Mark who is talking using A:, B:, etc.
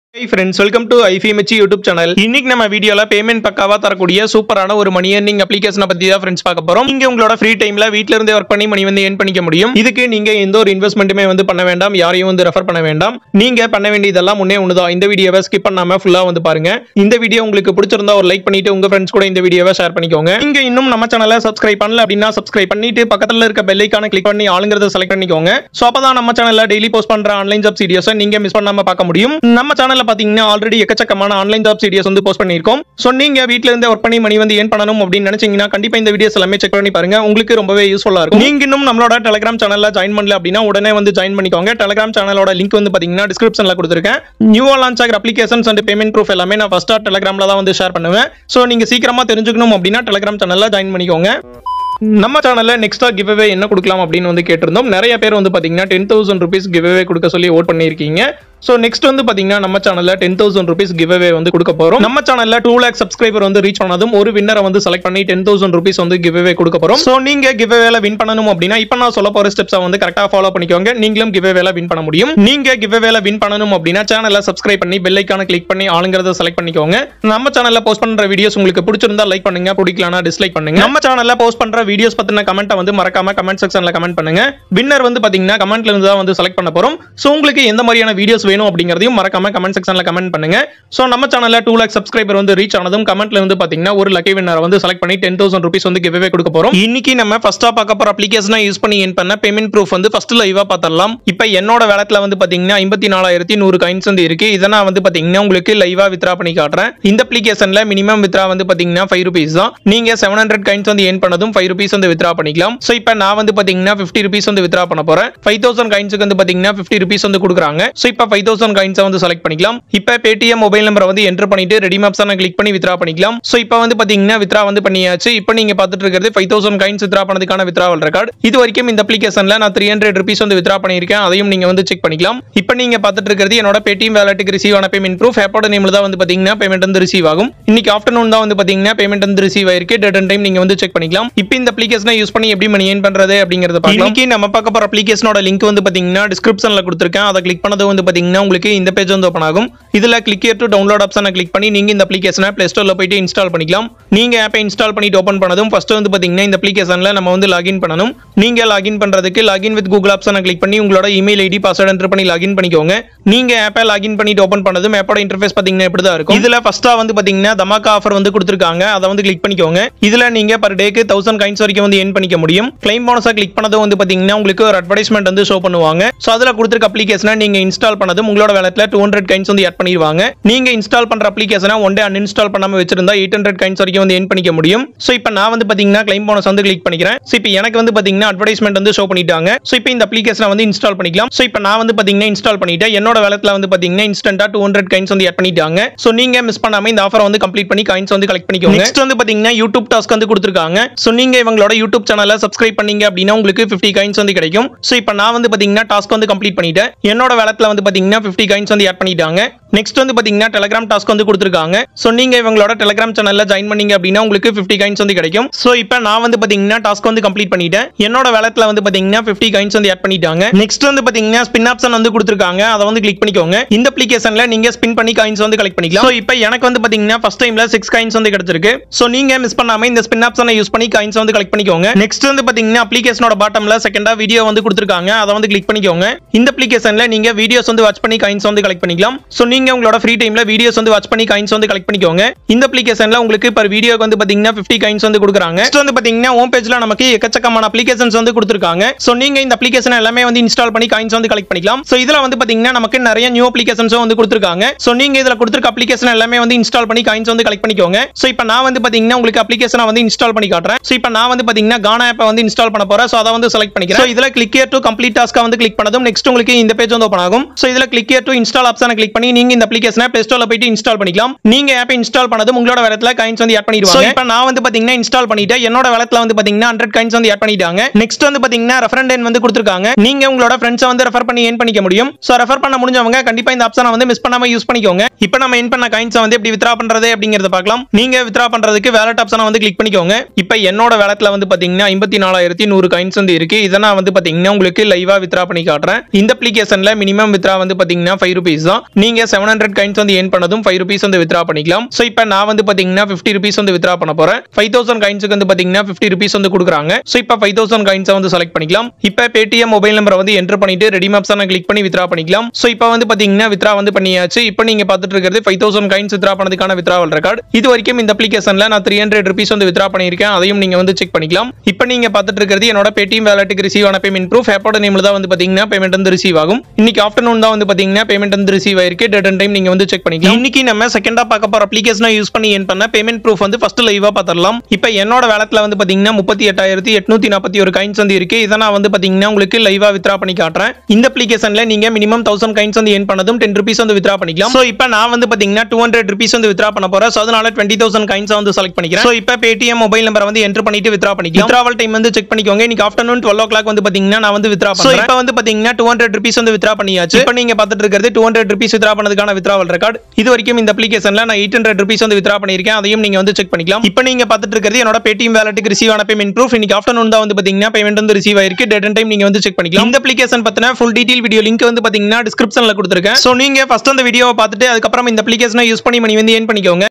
A: high friends welcome to ஐஃபிஎம்ஹெச் YouTube channel இன்னைக்கு நம்ம வீடியோல பேமெண்ட் பக்காவா தரக்கூடிய சூப்பரான ஒரு மணி earning அப்ளிகேஷனை பத்தி தான் ஃப்ரெண்ட்ஸ் பார்க்க போறோம் நீங்க உங்களோட ஃப்ரீ டைம்ல வீட்ல இருந்தே ஒர்க் பண்ணி மணி வந்து ஏர்ன் பண்ணிக்க முடியும் இதுக்கு நீங்க எந்த ஒரு இன்வெஸ்ட்மெண்ட்டுமே வந்து பண்ண வேண்டாம் யாரையும் வந்து ரெஃபர் பண்ண வேண்டாம் நீங்க பண்ண வேண்டியதெல்லாம் முன்னே ஒண்ணுதான் இந்த வீடியோவை ஸ்கிப் பண்ணாம ஃபுல்லா வந்து பாருங்க இந்த வீடியோ உங்களுக்கு பிடிச்சிருந்தா ஒரு லைக் பண்ணிட்டு உங்க ஃப்ரெண்ட்ஸ் கூட இந்த வீடியோவை ஷேர் பண்ணிக்கோங்க நீங்க இன்னும் நம்ம சேனலை சப்ஸ்கிரைப் பண்ணல அப்படின்னா சப்ஸ்கிரைப் பண்ணிட்டு பக்கத்துல இருக்க பெல் ஐக்கான கிளிக் பண்ணி ஆளுங்கிறத செலக்ட் பண்ணிக்கோங்க சோ அப்பதான் நம்ம சேனல்ல டெய்லி போஸ்ட் பண்ற ஆன்லைன் ஜாப் சீரியஸை நீங்க மிஸ் பண்ணாம பார்க்க முடியும் நம்ம சேனல்ல பாத்தீங்கன்னா ஆல்ரெடி எக்கச்சக்கமான ஆன்லைன் ஜாப் சீரியஸ் வந்து போஸ்ட் பண்ணியிருக்கோம் சோ நீங்க வீட்ல இருந்தே ஒர்க் பண்ணி மணி வந்து ஏன் பண்ணணும் அப்படின்னு நினைச்சீங்கன்னா கண்டிப்பா இந்த வீடியோஸ் எல்லாமே செக் பண்ணி பாருங்க உங்களுக்கு ரொம்பவே யூஸ்ஃபுல்லா இருக்கும் நீங்க இன்னும் நம்மளோட டெலிகிராம் சேனல்ல ஜாயின் பண்ணல அப்படின்னா உடனே வந்து ஜாயின் பண்ணிக்கோங்க டெலிகிராம் சேனலோட லிங்க் வந்து பாத்தீங்கன்னா டிஸ்கிரிப்ஷன்ல கொடுத்துருக்கேன் நியூவா லான்ச் ஆகிற அப்ளிகேஷன்ஸ் அண்ட் பேமெண்ட் ப்ரூஃப் எல்லாமே நான் ஃபர்ஸ்டா டெலிகிராம்ல தான் வந்து ஷேர் பண்ணுவேன் சோ நீங்க சீக்கிரமா தெரிஞ்சுக்கணும் அப்படின்னா டெலிகிராம் சேனல்ல ஜாயின் பண்ணிக்கோங்க நம்ம சேனல்ல நெக்ஸ்டா கிவ்அவே என்ன கொடுக்கலாம் அப்படின்னு வந்து கேட்டிருந்தோம் நிறைய பேர் வந்து பாத்தீங்கன்னா டென் தௌசண்ட் ருபீஸ் கிவ்அவே கொடுக்க சொல்லி ஓட் பண்ணியிருக்கீங்க ஸோ நெக்ஸ்ட் வந்து பாத்தீங்கன்னா நம்ம சேனல்ல டென் தௌசண்ட் ருபீஸ் கிவ்அவே வந்து கொடுக்க போறோம் நம்ம சேனல்ல டூ லேக் சப்ஸ்கிரைபர் வந்து ரீச் பண்ணதும் ஒரு வின்னரை வந்து செலக்ட் பண்ணி டென் தௌசண்ட் ருபீஸ் வந்து கிவ்அவே கொடுக்க போறோம் ஸோ நீங்க கிவ்அவேல வின் பண்ணணும் அப்படின்னா இப்போ நான் சொல்ல போற ஸ்டெப்ஸை வந்து கரெக்டா ஃபாலோ பண்ணிக்கோங்க நீங்களும் கிவ்அவேல வின் பண்ண முடியும் நீங்க கிவ்அவேல வின் பண்ணணும் அப்படின்னா சேனலை சப்ஸ்கிரைப் பண்ணி பெல் ஐக்கான கிளிக் பண்ணி ஆளுங்கிறத செலக்ட் பண்ணிக்கோங்க நம்ம சேனல்ல போஸ்ட் பண்ற வீடியோஸ் உங்களுக்கு பிடிச்சிருந்தா லைக் பண்ணுங்க பிடிக்கலனா டிஸ்லைக் பண்ணுங்க நம்ம சேனல்ல போஸ்ட் பண்ற வீடியோஸ் பத்தின கமெண்ட்டை வந்து மறக்காம கமெண்ட் செக்ஷன்ல கமெண்ட் பண்ணுங்க வின்னர் வந்து பாத்தீங்கன்னா கமெண்ட்ல இருந்து தான் வந்து செலக்ட் பண்ண போறோம் சோ உங்களுக்கு எந்த மாதிரியான வீடியோஸ் வேணும் அப்படிங்கறதையும் மறக்காம கமெண்ட் செக்ஷன்ல கமெண்ட் பண்ணுங்க சோ நம்ம சேனல்ல டூ லேக் சப்ஸ்கிரைபர் வந்து ரீச் ஆனதும் கமெண்ட்ல வந்து பாத்தீங்கன்னா ஒரு லக்கி வின்னர் வந்து செலக்ட் பண்ணி டென் தௌசண்ட் ருபீஸ் வந்து கிவ்வே கொடுக்க போறோம் இன்னைக்கு நம்ம ஃபர்ஸ்டா பார்க்க போற அப்ளிகேஷனை யூஸ் பண்ணி என் பண்ண பேமெண்ட் ப்ரூஃப் வந்து ஃபர்ஸ்ட் லைவா பார்த்தரலாம் இப்போ என்னோட வேலட்ல வந்து பாத்தீங்கன்னா ஐம்பத்தி நாலாயிரத்தி நூறு காயின்ஸ் வந்து இருக்கு இதை நான் வந்து பாத்தீங்கன்னா உங்களுக்கு லைவா வித்ரா பண்ணி காட்டுறேன் இந்த அப்ளிகேஷன்ல மினிமம் வித்ரா வந்து பாத்தீங்கன்னா ஃபைவ் ருபீஸ் தான் நீங்க செவன் ஹண்ட்ரட் காயின்ஸ் வந்து ஏன் பண்ணதும் ஃபைவ் ருபீஸ் வந்து வித்ரா பண்ணிக்கலாம் ஸோ இப்போ நான் வந்து பாத்தீங்கன்னா ஃபிஃப்டி ருபீஸ் வந்து வித்ரா பண்ண போறேன் ஃபைவ் தௌசண்ட் காயின்ஸுக்கு வந்து பாத்தீங்கன்னா ஃபிஃப்டி ருபீஸ் வந்து கொடுக்குறாங்க ஸோ இப்போ ஃபைவ் தௌசண்ட் காயின்ஸை வந்து செலக்ட் பண்ணிக்கலாம் இப்போ பேடிஎம் மொபைல் நம்பரை வந்து என்டர் பண்ணிட்டு ரெடி ஆப்ஷனை கிளிக் பண்ணி வித்ரா பண்ணிக்கலாம் ஸோ இப்போ வந்து பாத்தீங்கன்னா வித்ரா வந்து பண்ணியாச்சு இப்போ நீங்க பார்த்துட்டு இருக்கிறது ஃபைவ் தௌசண்ட் காயின்ஸ் வித்ரா பண்ணதுக்கான வித்ராவல் ரெக்கார்ட் இது வரைக்கும் இந்த அப்ளிகேஷன்ல நான் த்ரீ ஹண்ட்ரட் ருபீஸ் வந்து வித்ரா பண்ணியிருக்கேன் அதையும் நீங்க வந்து செக் பண்ணிக்கலாம் இப்போ நீங்க பார்த்துட்டு இருக்கிறது என்னோட பேடிஎம் வேலட்டுக்கு ரிசீவ் ஆன பேமெண்ட் ப்ரூஃப் ஆப்போட நேம்ல தான் வந்து பாத்தீங்கன்னா பேமெண்ட் வந்து ரிசீவ் ஆகும் இன்னைக்கு ஆஃப்டர்நூன் தான் வந்து பாத்தீங்கன்னா பேமெண்ட் வந்து ரிசீவ் ஆயிருக்கு டேட் அண்ட் டைம் நீங்க வந்து செக் பண்ணிக்கலாம் இப்போ இந்த அப்ளிகேஷனை யூஸ் பண்ணி எப்படி மணி ஏன் பண்றது அப்படிங்கறத பார்க்கலாம் இன்னைக்கு நம்ம பார்க்க போற அப்ளிகேஷனோட லிங்க் வந்து பாத்தீங்கன்னா டிஸ்கிரிப்ஷன்ல கொடுத்துருக்கேன் அதை கிளிக் பண்ணது வந்து பாத்தீங்கன்னா உங்களுக்கு இந்த பேஜ் வந்து ஓப்பன் ஆகும் இதுல கிளிக் டு டவுன்லோட் ஆப்ஷனை கிளிக் பண்ணி நீங்க இந்த அப்ளிகேஷனை பிளே ஸ்டோர்ல போயிட்டு இன்ஸ்டால் பண்ணிக்கலாம் நீங்க ஆப்பை இன்ஸ்டால் பண்ணிட்டு ஓப்பன் பண்ணதும் ஃபர்ஸ்ட் வந்து பாத்தீங்கன்னா இந்த அப்ளிகேஷன்ல நம்ம வந்து லாகின் பண்ணணும் நீங்க லாகின் பண்றதுக்கு லாகின் வித் கூகுள் ஆப்ஷனை கிளிக் பண்ணி உங்களோட இமெயில் ஐடி பாஸ்வேர்ட் என்டர் பண்ணி லாகின் பண்ணிக்கோங்க நீங்க ஆப்பை லாகின் பண்ணிட்டு ஓப்பன் பண்ணதும் ஆப்போட இன்டர்ஃபேஸ் பாத்தீங்கன்னா இப்படி தான் இருக்கும் இதுல ஃபர்ஸ்டா வந்து பாத்தீங்கன்னா தமாக்கா ஆஃபர் வந்து கொடுத்துருக்காங்க அதை வந்து கிளிக் பண்ணிக்கோங்க இதுல நீங்க பர் டேக்கு தௌசண்ட் காயின்ஸ் வரைக்கும் வந்து ஏன் பண்ணிக்க முடியும் கிளைம் போனஸா கிளிக் பண்ணதும் வந்து பாத்தீங்கன்னா உங்களுக்கு ஒரு அட்வர்டைஸ்மெண்ட் வந்து ஷோ பண்ணுவாங்க சோ அதுல கொடுத்துருக்க அப்ளிகேஷனை நீங்க இன்ஸ்டால் பண்ணதும் உங்களோட வேலட்ல டூ ஹண்ட்ரட் கைன்ஸ் வந்து ஆட் பண்ணிடுவாங்க நீங்க இன்ஸ்டால் பண்ற அப்ளிகேஷனை ஒன் டே அன்இன்ஸ்டால் பண்ணாம வச்சிருந்தா எயிட் ஹண்ட்ரட் கைன்ஸ் வரைக்கும் வந்து ஏன் பண்ணிக்க முடியும் சோ இப்போ நான் வந்து பாத்தீங்கன்னா கிளைம் போனஸ் வந்து கிளிக் பண்ணிக்கிறேன் சோ இப்போ எனக்கு வந்து பாத்தீங்கன்னா அட்வர்டைஸ்மெண்ட் வந்து ஷோ பண்ணிட்டாங்க சோ இப்போ இந்த அப்ளிகேஷனை வந்து இன்ஸ்டால் பண்ணிக்கலாம் சோ இப்போ நான் வந்து பாத்தீங்கன்னா இன்ஸ்டால் பண்ணிட்டேன் என்னோட வேலட்ல வந்து பாத்தீங்கன்னா இன்ஸ்டன்டா டூ ஹண்ட்ரட் கைன்ஸ் வந்து ஆட் பண்ணிட்டாங்க சோ நீங்க மிஸ் பண்ணாம இந்த ஆஃபர் வந்து கம்ப்ளீட் பண்ணி காயின்ஸ் வந்து கலெக்ட் பண்ணிக்கோங்க நெக்ஸ்ட் வந்து பாத்தீங்கன்னா யூடியூப் டாஸ்க் வந்து கொடுத்துருக்காங்க சோ நீங்க இவங்களோட யூடியூப் சேனலை சப்ஸ்கிரைப் பண்ணீங்க அப்படின்னா உங்களுக்கு 50 காயின்ஸ் வந்து கிடைக்கும் சோ இப்போ நான் வந்து பாத்தீங்கன்னா டாஸ்க் வந்து கம்ப்ளீட் பண்ணிட்டேன் என்னோட வேலட்ல வந்து பாத்தீங்கன்னா 50 காயின்ஸ் வந்து ஆட் பண்ணிட்டாங்க நெக்ஸ்ட் வந்து பாத்தீங்கன்னா டெலிகிராம் டாஸ்க் வந்து கொடுத்துருக்காங்க சோ நீங்க இவங்களோட டெலிகிராம் சேனல்ல ஜாயின் பண்ணீங்க அப்படின்னா உங்களுக்கு 50 காயின்ஸ் வந்து கிடைக்கும் சோ இப்போ நான் வந்து பாத்தீங்கன்னா டாஸ்க் வந்து கம்ப்ளீட் பண்ணிட்டேன் என்னோட வேலட்ல வந்து பாத்தீங்கன்னா 50 காயின்ஸ் வந்து ஆட் பண்ணிட்டாங்க நெக்ஸ்ட் வந்து பாத்தீங்கன்னா ஸ்பின் ஆப்ஷன் வந்து கொடுத்துருக்காங்க அதை வந்து கிளிக் பண்ணிக்கோங்க இந்த அப்ளிகேஷன்ல நீங்க ஸ்பின் பண்ணி காயின்ஸ் வந்து கலெக்ட் பண்ணிக்கலாம் சோ இப்போ எனக்கு வந்து பாத்தீங்கன்னா ஃபர்ஸ்ட் டைம்ல சிக்ஸ் காயின்ஸ் வந்து கிடைச்சிருக்கு சோ நீங்க மிஸ் பண்ணாம இந்த ஸ்பின் ஆப்ஷனை யூஸ் பண்ணி காயின்ஸ் வந்து கலெக்ட் பண்ணிக்கோங்க நெக்ஸ்ட் வந்து பாத்தீங்கன்னா அப்ளிகேஷனோட பாட்டம்ல செகண்டா வீடியோ வந்து கொடுத்துருக்காங்க அதை வந்து கிளிக் பண்ணிக்கோங்க இந்த அப்ளிகேஷன்ல நீங்க வீடியோஸ் வந்து வாட்ச் பண்ணி காயின்ஸ் வந்து கலெக்ட் பண்ணிக்கலாம் சோ நீங்க உங்களோட ஃப்ரீ டைம்ல வீடியோஸ் வந்து வாட்ச் பண்ணி காயின்ஸ் வந்து கலெக்ட் பண்ணிக்கோங்க இந்த அப்ளிகேஷன்ல உங்களுக்கு பர் வீடியோக்கு வந்து பாத்தீங்கன்னா 50 காயின்ஸ் வந்து கொடுக்குறாங்க நெக்ஸ்ட் வந்து பாத்தீங்கன்னா ஹோம் பேஜ்ல நமக்கு எக்கச்சக்கமான அப்ளிகேஷன்ஸ் வந்து கொடுத்துருக்காங்க சோ நீங்க இந்த அப்ளிகேஷன் எல்லாமே வந்து இன்ஸ்டால் பண்ணி காயின்ஸ் வந்து கலெக்ட் பண்ணிக்கலாம் சோ இதுல வந்து பாத்தீங்கன்னா நமக்கு நிறைய நியூ அப்ளிகேஷன்ஸும் வந்து கொடுத்துருக்காங்க சோ நீங்க இதுல கொடுத்துருக்க அப்ளிகேஷன் எல்லாமே வந்து இன்ஸ்டால் பண்ணி காயின்ஸ் வந்து கலெக்ட் பண்ணிக்கோங்க சோ இப்போ நான் வந்து பாத்தீங்கன்னா உங்களுக்கு அப்ளிகேஷனை வந்து இன்ஸ்டால் பண்ணி காட்டுறேன் சோ இப்போ நான் வந்து பாத்தீங்கன்னா கானா ஆப்பை வந்து இன்ஸ்டால் பண்ண போறேன் சோ அதை வந்து செலக்ட் பண்ணிக்கிறேன் So, இதுல கிளிக் டு கம்ப்ளீட் டாஸ்க்கா வந்து கிளிக் பண்ணதும் நெக்ஸ்ட் உங்களுக்கு இந்த பேஜ் வந்து ஓப்பன் ஆகும் சோ இதுல கிளிக் டு இன்ஸ்டால் ஆப்ஷனை கிளிக் பண்ணி நீங்க இந்த அப்ளிகேஷனை பிளே ஸ்டோர்ல போயிட்டு இன்ஸ்டால் பண்ணிக்கலாம் நீங்க ஆப்பை இன்ஸ்டால் பண்ணதும் உங்களோட வேலத்துல காயின்ஸ் வந்து ஆட் பண்ணிடுவாங்க இப்போ நான் வந்து பாத்தீங்கன்னா இன்ஸ்டால் பண்ணிட்டேன் என்னோட வேலத்துல வந்து பாத்தீங்கன்னா ஹண்ட்ரட் காயின்ஸ் வந்து ஆட் பண்ணிட்டாங்க நெக்ஸ்ட் வந்து பாத்தீங்கன்னா ரெஃபரண்ட் எண் வந்து கொடுத்துருக்காங்க நீங்க உங்களோட ஃப்ரெண்ட்ஸை வந்து ரெஃபர் பண்ணி ஏன் பண்ணிக்க முடியும் சோ ரெஃபர் பண்ண முடிஞ்சவங்க கண்டிப்பா இந்த ஆப்ஷனை வந்து மிஸ் பண்ணாம யூஸ் பண்ணிக்கோங்க இப்போ நம்ம என் பண்ண காயின்ஸை வந்து எப்படி வித்ரா பண்றது அப்படிங்கறத பார்க்கலாம் நீங்க வித்ரா பண்றதுக்கு வேலட் ஆப்ஷனை வந்து கிளிக் பண்ணிக்கோங்க இப்போ என்னோட வேலட்ல வந்து பாத்தீங்கன்னா ஐம்பத்தி நாலாயிரத்தி நூறு காயின்ஸ் வந்து இருக்கு இதை நான் வந்து பாத்தீங்கன்னா உங்களுக்கு லைவா வித்ரா பண்ணி காட்டுறேன் இந்த அப்ளிகேஷன்ல மினிமம் வித்ரா வந்து வந்து பாத்தீங்கன்னா ஃபைவ் ருபீஸ் தான் நீங்க செவன் ஹண்ட்ரட் கைன்ஸ் வந்து ஏன் பண்ணதும் ஃபைவ் ருபீஸ் வந்து வித்ரா பண்ணிக்கலாம் ஸோ இப்போ நான் வந்து பாத்தீங்கன்னா ஃபிஃப்டி ருபீஸ் வந்து வித்ரா பண்ண போறேன் ஃபைவ் தௌசண்ட் கைன்ஸுக்கு வந்து பாத்தீங்கன்னா ஃபிஃப்டி ருபீஸ் வந்து கொடுக்குறாங்க ஸோ இப்போ ஃபைவ் தௌசண்ட் கைன்ஸை வந்து செலக்ட் பண்ணிக்கலாம் இப்போ பேடிஎம் மொபைல் நம்பரை வந்து என்டர் பண்ணிட்டு ரெடி ஆப்ஷனை கிளிக் பண்ணி வித்ரா பண்ணிக்கலாம் ஸோ இப்போ வந்து பாத்தீங்கன்னா வித்ரா வந்து பண்ணியாச்சு இப்போ நீங்க பார்த்துட்டு இருக்கிறது ஃபைவ் தௌசண்ட் கைன்ஸ் வித்ரா பண்ணதுக்கான வித்ராவல் ரெக்கார்ட் இது வரைக்கும் இந்த அப்ளிகேஷன்ல நான் த்ரீ ஹண்ட்ரட் ருபீஸ் வந்து வித்ரா பண்ணியிருக்கேன் அதையும் நீங்க வந்து செக் பண்ணிக்கலாம் இப்போ நீங்க பார்த்துட்டு இருக்கிறது என்னோட பேடிஎம் வேலட்டுக்கு ரிசீவ் ஆன பேமெண்ட் ப்ரூஃப் ஆப்போட நேம்ல தான் வந்து பாத்தீங்கன்னா பேமெண்ட் வந்து ரிசீவ் ஆகும் இன்னைக்கு ஆஃப்டர்நூன் தான் வந்து பாத்தீங்கன்னா பேமெண்ட் வந்து ரிசீவ் ஆயிருக்கு டேட் அண்ட் டைம் நீங்க வந்து செக் பண்ணிக்கலாம் இன்னைக்கு நம்ம செகண்டா பார்க்க போற அப்ளிகேஷனை யூஸ் பண்ணி ஏன் பண்ண பேமெண்ட் ப்ரூஃப் வந்து ஃபர்ஸ்ட் லைவா பார்த்துடலாம் இப்போ என்னோட வேலட்ல வந்து பாத்தீங்கன்னா முப்பத்தி எட்டாயிரத்தி எட்நூத்தி நாற்பத்தி ஒரு கைன்ஸ் வந்து இருக்கு இதை நான் வந்து பாத்தீங்கன்னா உங்களுக்கு லைவா வித்ரா பண்ணி காட்டுறேன் இந்த அப்ளிகேஷன்ல நீங்க மினிமம் தௌசண்ட் கைன்ஸ் வந்து ஏன் பண்ணதும் டென் ருபீஸ் வந்து வித்ரா பண்ணிக்கலாம் ஸோ இப்போ நான் வந்து பாத்தீங்கன்னா டூ ஹண்ட்ரட் ருபீஸ் வந்து வித்ரா பண்ண போறேன் ஸோ அதனால டுவெண்ட்டி தௌசண்ட் கைன்ஸ் வந்து செலக்ட் பண்ணிக்கிறேன் ஸோ இப்போ பேடிஎம் மொபைல் நம்பரை வந்து என்டர் பண்ணிட்டு வித்ரா பண்ணிக்கலாம் வித்ராவல் டைம் வந்து செக் பண்ணிக்கோங்க இன்னைக்கு ஆஃப்டர்நூன் டுவெல் ஓ கிளாக் வந்து பாத்தீங்கன்னா நான் வந்து வித்ரா பண்ணுறேன் இப்போ வந்து பாத்தீங்கன்னா டூ ஹண்ட்ரட் ருபீஸ் வந்து வித்ரா பண்ணியாச்சு இப்போ நீங்க பார்த்துட்டு இருக்கிறது டூ ஹண்ட்ரட் ருபீஸ் வித்ரா பண்ணதுக்கான வித்ராவல் ரெக்கார்ட் இது வரைக்கும் இந்த அப்ளிகேஷன்ல நான் எயிட் ஹண்ட்ரட் ருபீஸ் வந்து வித்ரா பண்ணியிருக்கேன் அதையும் நீங்க வந்து செக் பண்ணிக்கலாம் இப்போ நீங்க பார்த்துட்டு இருக்கிறது என்னோட பேடிஎம் வேலட்டுக்கு ரிசீவ் ஆன பேமெண்ட் ப்ரூஃப் இன்னைக்கு ஆஃப்டர்நூன் தான் வந்து பாத்தீங்கன்னா பேமெண்ட் வந்து ரிசீவ் ஆயிருக்கு டேட் அண்ட் டைம் நீங்க வந்து செக் பண்ணிக்கலாம் இந்த அப்ளிகேஷன் பத்தின ஃபுல் டீடைல் வீடியோ லிங்க் வந்து பாத்தீங்கன்னா டிஸ்கிரிப்ஷன்ல கொடுத்துருக்கேன் ஸோ நீங்க ஃபர்ஸ்ட் அந்த வீடியோவை பார்த்துட்டு அதுக்கப்புறம் இந்த அப்ளிகேஷனை யூஸ் பண்ணி மணி வந்து ஏன் பண்ணிக்கோங்க